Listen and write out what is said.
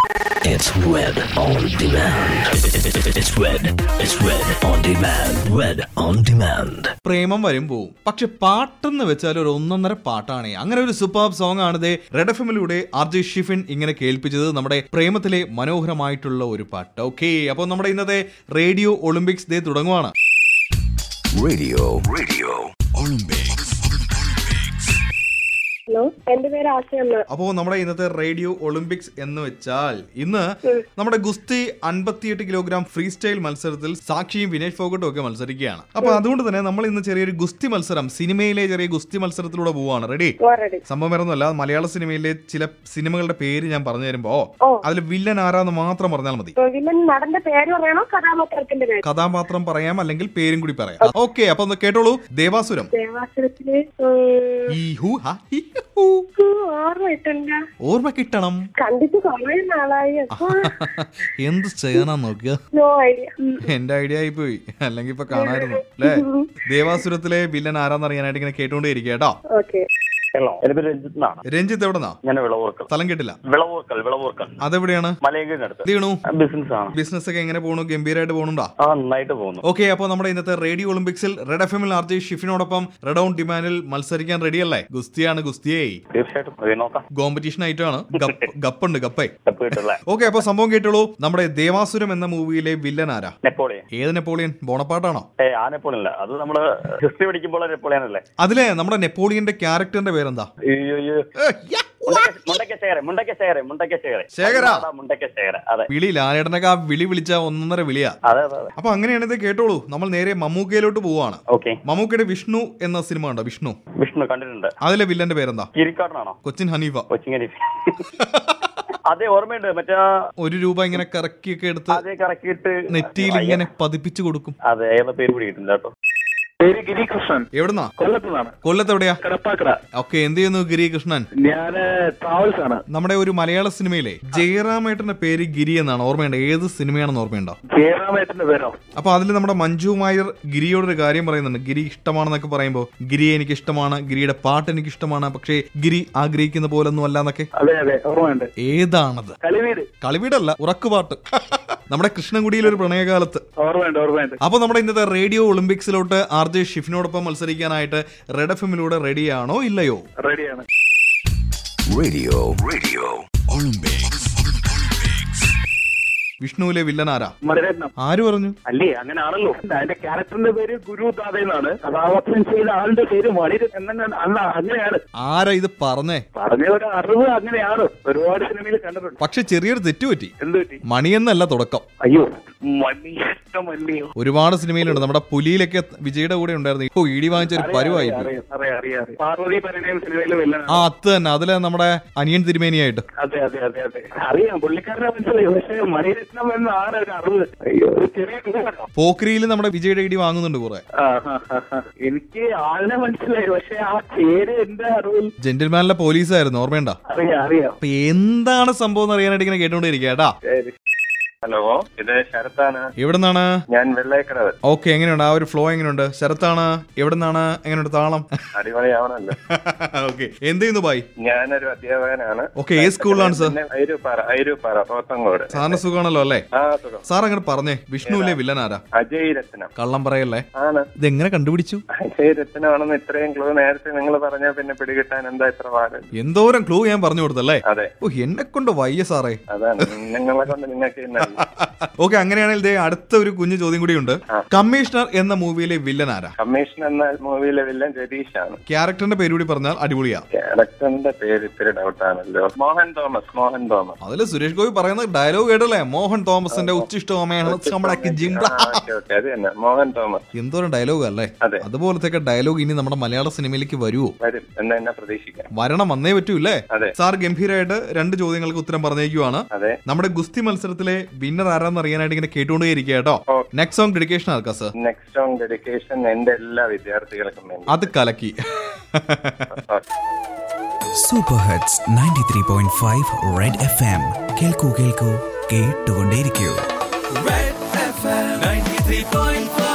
It's Red on Demand. It's Red. It's Red on Demand. Red on Demand. പ്രേമം വരും പോവും പക്ഷെ പാട്ടെന്ന് വെച്ചാൽ ഒരു ഒന്നൊന്നര പാട്ടാണ് അങ്ങനെ ഒരു സൂപ്പർ സോങ് ആണ് ദേ റെഡ് എഫ് എമ്മിലൂടെ ആർ ജെ ഷിഫിൻ ഇങ്ങനെ കേൾപ്പിച്ചത് നമ്മുടെ പ്രേമത്തിലെ മനോഹരമായിട്ടുള്ള ഒരു പാട്ട് ഓക്കെ അപ്പോൾ നമ്മുടെ ഇന്നത്തെ റേഡിയോ ഒളിമ്പിക്സ് ഡേ തുടങ്ങുവാണ് Radio. Radio. Olympics. ഹലോ എന്റെ പേര് ആശയമ്മ അപ്പോൾ നമ്മുടെ ഇന്നത്തെ റേഡിയോ ഒളിമ്പിക്സ് എന്ന് വെച്ചാൽ ഇന്ന് നമ്മുടെ ഗുസ്തി അൻപത്തിയെട്ട് കിലോഗ്രാം ഫ്രീ സ്റ്റൈൽ മത്സരത്തിൽ സാക്ഷിയും വിനേഷ് ഫോഗട്ടും ഒക്കെ മത്സരിക്കുകയാണ് അപ്പൊ അതുകൊണ്ട് തന്നെ നമ്മൾ ഇന്ന് ചെറിയൊരു ഗുസ്തി മത്സരം സിനിമയിലെ ചെറിയ ഗുസ്തി മത്സരത്തിലൂടെ പോവാണ് റെഡി ഓൾറെഡി സംഭവം വേറൊന്നുമല്ല മലയാള സിനിമയിലെ ചില സിനിമകളുടെ പേര് ഞാൻ പറഞ്ഞു തരുമ്പോ ഓ. അതിൽ വില്ലൻ ആരാന്ന് മാത്രം പറഞ്ഞാൽ മതി വില്ലൻ നടന്റെ പേര് പറയണോ കഥാപാത്രത്തിന്റെ പേര് കഥാപാത്രം പറയാം അല്ലെങ്കിൽ പേരും കൂടി പറയാം ഓക്കെ അപ്പൊ ഒന്ന് കേട്ടോളൂ ദേവാസുരം ദേവാസുരത്തില് ഈ ഹു ഹ ഹി ഹു. ഓർമ്മ ഇട്ടില്ല ഓർമ്മ കിട്ടണം കണ്ടിട്ട് കുറെ നാളായി അപ്പൊ എന്ത് ചെയ്യാനാ നോക്കുക നോ ഐഡിയ എന്റെ ഐഡിയ ആയി പോയി അല്ലെങ്കിൽ ഇപ്പൊ കാണായിരുന്നു അല്ലേ ദേവാസുരത്തിലെ വില്ലൻ ആരാന്നറിയാനായിട്ട് ഇങ്ങനെ കേട്ടോണ്ടേ ഇരിക്കുക കേട്ടോ ഓക്കെ ഹലോ എന്റെ പേര് രഞ്ജിത്ത് എന്നാണ് രഞ്ജിത്ത് എവിടെന്നാ ഞാൻ വിളവൂർക്കൽ സ്ഥലം കേട്ടില്ല വിളവൂർക്കൽ വിളവൂർക്കൽ അതെവിടെയാണ് മലയങ്കീടിനടുത്ത് എന്ത് ചെയ്യണു ബിസിനസ് ആണ് ബിസിനസ് ഒക്കെ എങ്ങനെ പോണു ഗംഭീരമായിട്ട് പോണുണ്ടോ ആ നന്നായിട്ട് പോകുന്നു ഓക്കെ അപ്പോൾ നമ്മുടെ ഇന്നത്തെ റേഡിയോ ഒളിമ്പിക്സിൽ റെഡ് എഫ് എമ്മിൽ ആർ ജെ ഷിഫിനോടൊപ്പം റെഡ് ഓൺ ഡിമാൻഡിൽ മത്സരിക്കാൻ റെഡിയല്ലേ ഗുസ്തിയാണ് ഗുസ്തിയേ തീർച്ചയായിട്ടും അത് നോക്കാം കോമ്പറ്റീഷൻ ആയിട്ടാണ് ഗപ്പ് ഗപ്പുണ്ട് ഗപ്പേ സ്റ്റെപ്പ് കിട്ടല്ലേ ഓക്കെ അപ്പൊ സംഭവം കേട്ടോളൂ നമ്മുടെ ദേവാസുരം എന്ന മൂവിയിലെ വില്ലൻ ആരാ നെപ്പോളിയൻ ഏത് നെപ്പോളിയൻ ബോണപ്പാട്ടാണോ ഏ ആ നെപ്പോളിയൻ അല്ല അത് നമ്മള് ഹിസ്റ്ററി പഠിക്കുമ്പോൾ നെപ്പോളിയൻ അല്ലേ അതിലെ നമ്മുടെ നെപ്പോളിയന്റെ ക്യാരക്ടറിന്റെ പേരെന്താ അയ്യോ, അയ്യോ. ഏ, യാ. മുണ്ടക്ക ശേഖരൻ മുണ്ടക്ക ശേഖരൻ മുണ്ടക്ക ശേഖരൻ ശേഖരാ? മുണ്ടക്ക ശേഖരൻ അതെ വിളി ലാലേട്ടനൊക്കെ ആ വിളി വിളിച്ച ഒന്നൊന്നര വിളിയാ അതെ അതെ അതെ അപ്പൊ അങ്ങനെയാണിത് കേട്ടോളൂ നമ്മൾ നേരെ മമ്മൂക്കയിലോട്ട് പോവാണ് ഓക്കെ മമ്മൂക്കയുടെ വിഷ്ണു എന്ന സിനിമ ഉണ്ടോ വിഷ്ണു വിഷ്ണു കണ്ടിട്ടുണ്ട് അതിലെ വില്ലന്റെ പേരെന്താ കിരിക്കാടനാണോ കൊച്ചിൻ ഹനീഫ കൊച്ചിങ്ങരി അതെ ഓർമ്മയുണ്ട് മറ്റേ ആ ഒരു രൂപ ഇങ്ങനെ കറക്കിയൊക്കെ എടുത്ത് അതേ കറക്കിയിട്ട് നെറ്റിയിൽ ഇങ്ങനെ പതിപ്പിച്ചു കൊടുക്കും അതെ ഏതാ പേര് പിടിക്കിട്ടില്ല കേട്ടോ പേര് ഗിരികൃഷ്ണൻ എവിടുന്നാ കൊല്ലത്തുനിന്നാണ് കൊല്ലത്ത് എവിടെയാ കടപ്പാക്കട ഓക്കെ എന്ത് ചെയ്യുന്നു ഗിരികൃഷ്ണൻ ഞാന് ട്രാവൽസ് ആണ് നമ്മുടെ ഒരു മലയാള സിനിമയിലെ ജയറാമേട്ടന്റെ പേര് ഗിരി എന്നാണ് ഓർമ്മയുണ്ട് ഏത് സിനിമയാണെന്ന് ഓർമ്മയുണ്ടോ ജയറാമേട്ടന്റെ പേരോ അപ്പൊ അതിൽ നമ്മുടെ മഞ്ജു നായർ ഗിരിയോടൊരു കാര്യം പറയുന്നുണ്ട് ഗിരി ഇഷ്ടമാണെന്നൊക്കെ പറയുമ്പോൾ ഗിരിയെ എനിക്ക് ഇഷ്ടമാണ് ഗിരിയുടെ പാട്ട് എനിക്ക് ഇഷ്ടമാണ് പക്ഷേ ഗിരി ആഗ്രഹിക്കുന്ന പോലൊന്നും അല്ല എന്നൊക്കെ അതെ അതെ ഓർമ്മയുണ്ട് ഏതാണത് കളിവീട് കളിവീടല്ല ഉറക്കുപാട്ട് നമ്മുടെ കൃഷ്ണൻകുടിയിലെ ഒരു പ്രണയകാലത്ത് ഓർമ്മയുണ്ട് ഓർമ്മയുണ്ട് അപ്പൊ നമ്മുടെ ഇന്നത്തെ റേഡിയോ ഒളിമ്പിക്സിലോട്ട് ആർ ജെ ഷിഫിനോടൊപ്പം മത്സരിക്കാനായിട്ട് റെഡ് എഫ് എമ്മിലൂടെ റെഡിയാണോ ഇല്ലയോ റെഡിയാണ് Radio. Radio. Olympics. വിഷ്ണുവിലെ വില്ലൻ ആരാ മണിരത്നം ആര് പറഞ്ഞു അല്ലേ അങ്ങനെ ആണല്ലോ അതിന്റെ ക്യാരക്ടറിന്റെ പേര് ഗുരു ദാദ എന്നാണ് കഥാപാത്രം ചെയ്ത ആളുടെ പേര് മണിരത്നം എന്നാണ് അല്ല അങ്ങനെയാണ് ആരാ ഇത് പറഞ്ഞേ പറഞ്ഞ ഒരു അറിവ് അങ്ങനെയാണ് ഒരുപാട് സിനിമയിൽ കണ്ടിട്ടുണ്ട് പക്ഷെ ചെറിയൊരു തെറ്റുപറ്റി എന്ത് പറ്റി മണിയെന്നല്ല തുടക്കം അയ്യോ മണി ഇഷ്ടമല്ലയോ ഒരുപാട് സിനിമയിലുണ്ട് നമ്മുടെ പുലിയിലൊക്കെ വിജയുടെ കൂടെ ഉണ്ടായിരുന്നു ഇപ്പൊ ഇടി വാങ്ങിച്ച ഒരു പരുവായി പോയി. അറിയാം അറിയാം അറിയാം അറിയാം പാർവതി പരിണയം സിനിമയിലെ ആ വെല്ലാണ് അത് തന്നെ അതിലെ നമ്മുടെ അനിയൻ തിരുമേനിയായിട്ട് അതെ അതെ അതെ അതെ അറിയാം പുള്ളിക്കാരനെ മനസ്സിലായി പക്ഷെ മണിരത്നം എന്ന ആടെ ഒരു അറിവ് അയ്യോ ഒരു ചെറിയ ഇതാണ്. പോക്രിയിൽ നമ്മുടെ വിജയുടെ ഇടി വാങ്ങുന്നുണ്ട് കുറെ ആ, ആ, ആ, ആ. എനിക്ക് ആളിനെ മനസ്സിലായി പക്ഷെ ആ പേര് എന്റെ അറിവിൽ ജെന്റിൽമാനിലെ പോലീസായിരുന്നു ഓർമ്മയുണ്ട അറിയാം അറിയാം അപ്പൊ എന്താണ് സംഭവം എന്ന് അറിയാനായിട്ട് ഇങ്ങനെ കേട്ടോണ്ടിരിക്കുക കേട്ടാ ഹലോ ഇത് ശരത്താണ് എവിടുന്നാണ് ഞാൻ വെള്ളയക്കടവ് ഓക്കെ എങ്ങനെയുണ്ട് ആ ഒരു ഫ്ലോ എങ്ങനെയുണ്ട് ശരത്താണ് എവിടുന്നാണ് എങ്ങനെയുണ്ട് താളം അടിപൊളിയാവണല്ലോ ഓക്കെ എന്ത് ചെയ്യുന്നു ബായ് ഞാനൊരു അധ്യാപകനാണ് ഓക്കെ ഏത് സ്കൂളിലാണ് സർ പിന്നെ ഐരൂപ്പാറ ഐരൂപ്പാറ പോത്തങ്കോട് സാറിന് സുഖമാണല്ലോ അല്ലേ ആ സുഖം സാർ അങ്ങനെ പറഞ്ഞേ വിഷ്ണുവിലെ വില്ലൻ ആരാ അജയ് രത്നം കള്ളം പറയല്ലേ ആണ് ഇതെങ്ങനെ കണ്ടുപിടിച്ചു അജയ് രത്നമാണെന്ന് ഇത്രയും ക്ലൂ നേരത്തെ നിങ്ങൾ പറഞ്ഞ പിന്നെ പിടികിട്ടാൻ എന്താ ഇത്ര പാട് എന്തോരം ക്ലൂ ഞാൻ പറഞ്ഞു കൊടുത്തല്ലേ അതെ ഓ എന്നെ കൊണ്ട് വയ്യ സാറേ അതാണ് നിങ്ങളെ കൊണ്ട് നിങ്ങൾക്ക് ഇന്നല്ല ഓക്കെ അങ്ങനെയാണെങ്കിൽ ദേ അടുത്ത ഒരു കുഞ്ഞു ചോദ്യം കൂടി ഉണ്ട് കമ്മീഷണർ എന്ന മൂവിയിലെ വില്ലൻ ആരാ കമ്മീഷൻ എന്ന മൂവിയിലെ വില്ലൻ രതീഷാണ് ക്യാരക്ടറിന്റെ പേര് കൂടി പറഞ്ഞാൽ അടിപൊളിയാ ക്യാരക്ടറിന്റെ പേര് ഇത്തിരി ഡൗട്ടാണല്ലോ മോഹൻ തോമസ് മോഹൻ തോമസ് അതില് സുരേഷ് ഗോപി പറയുന്ന ഡയലോഗ് കേട്ടല്ലേ മോഹൻ തോമസിന്റെ ഉച്ചിഷ്ടമാണ് നമ്മുടെ ജിംബ്ര ഓക്കെ ഓക്കെ അത് തന്നെ മോഹൻ തോമസ് എന്തോരം ഡയലോഗ് അല്ലേ അതെ. അതുപോലത്തെ ഡയലോഗ് ഇനി നമ്മുടെ മലയാള സിനിമയിലേക്ക് വരുമോ വരും എന്ന് തന്നെ പ്രതീക്ഷിക്കാം വരണം വന്നേ പറ്റൂല്ലേ അതെ. സാർ ഗംഭീരമായിട്ട് രണ്ട് ചോദ്യങ്ങൾക്ക് ഉത്തരം പറഞ്ഞേക്കുവാണ് അതെ നമ്മുടെ ഗുസ്തി മത്സരത്തിലെ വിന്നർ ആരാന്ന് അറിയാനായിട്ട് ഇങ്ങനെ കേട്ടുകൊണ്ടേയിരിക്കുക കേട്ടോ ഓ. നെക്സ്റ്റ് സോങ് ഡെഡിക്കേഷൻ ആർക്കാ സർ നെക്സ്റ്റ് സോങ് ഡെഡിക്കേഷൻ എന്റെ എല്ലാ വിദ്യാർത്ഥികൾക്കും വേണ്ടി അത് കലക്കി super hits ninety three point five Red F M കേൾക്കൂ കേൾക്കൂ കേട്ടുകൊണ്ടേയിരിക്കൂ Red FM 93.5